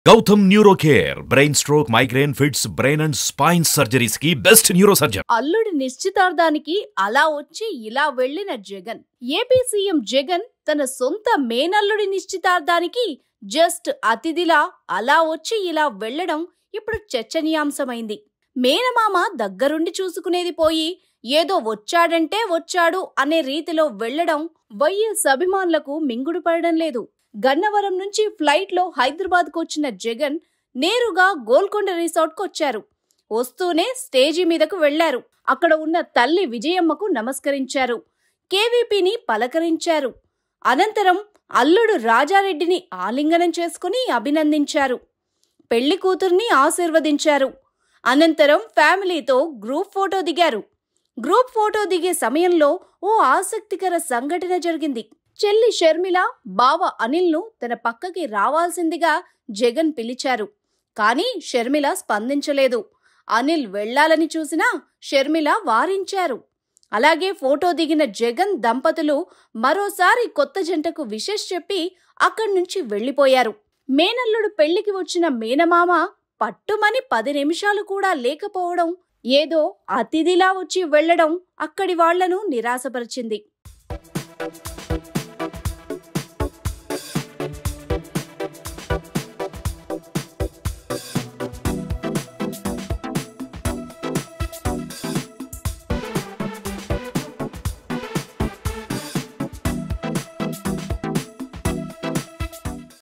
Gautam neuro care brain stroke migraine fits brain and spine surgeries కి best neuro surgeon అల్లుడి నిశ్చితార్థానికి అలా వచ్చి ఇలా వెళ్లిన జగన్ ఏపీ సీఎం జగన్ తన సొంత మేనల్లుడి నిశ్చితార్థానికి జస్ట్ అతిథిలా అలా వచ్చి ఇలా వెళ్లడం ఇప్పుడు చర్చనీయాంశమైంది మేనమామ దగ్గరుండి చూసుకునేది పోయి ఏదో వచ్చాడంటే వచ్చాడు అనే రీతిలో వెళ్లడం వైఎస్ అభిమానులకు మింగుడు పడడం లేదు గన్నవరం నుంచి ఫ్లైట్లో హైదరాబాద్కు వచ్చిన జగన్ నేరుగా గోల్కొండ రిసార్ట్కు వచ్చారు వస్తూనే స్టేజీ మీదకు వెళ్లారు అక్కడ ఉన్న తల్లి విజయమ్మకు నమస్కరించారు కేవీపీని పలకరించారు అనంతరం అల్లుడు రాజారెడ్డిని ఆలింగనం చేసుకుని అభినందించారు పెళ్లి కూతుర్ని ఆశీర్వదించారు అనంతరం ఫ్యామిలీతో గ్రూప్ ఫోటో దిగారు గ్రూప్ ఫోటో దిగే సమయంలో ఓ ఆసక్తికర సంఘటన జరిగింది చెల్లి షర్మిల బావ అనిల్ను తన పక్కకి రావాల్సిందిగా జగన్ పిలిచారు కానీ షర్మిల స్పందించలేదు అనిల్ వెళ్లాలని చూసినా షర్మిల వారించారు అలాగే ఫోటో దిగిన జగన్ దంపతులు మరోసారి కొత్త జంటకు విషెస్ చెప్పి అక్కడి నుంచి వెళ్లిపోయారు మేనల్లుడు పెళ్లికి వచ్చిన మేనమామ పట్టుమని పది నిమిషాలు కూడా లేకపోవడం ఏదో అతిథిలా వచ్చి వెళ్లడం అక్కడి వాళ్లను నిరాశపరిచింది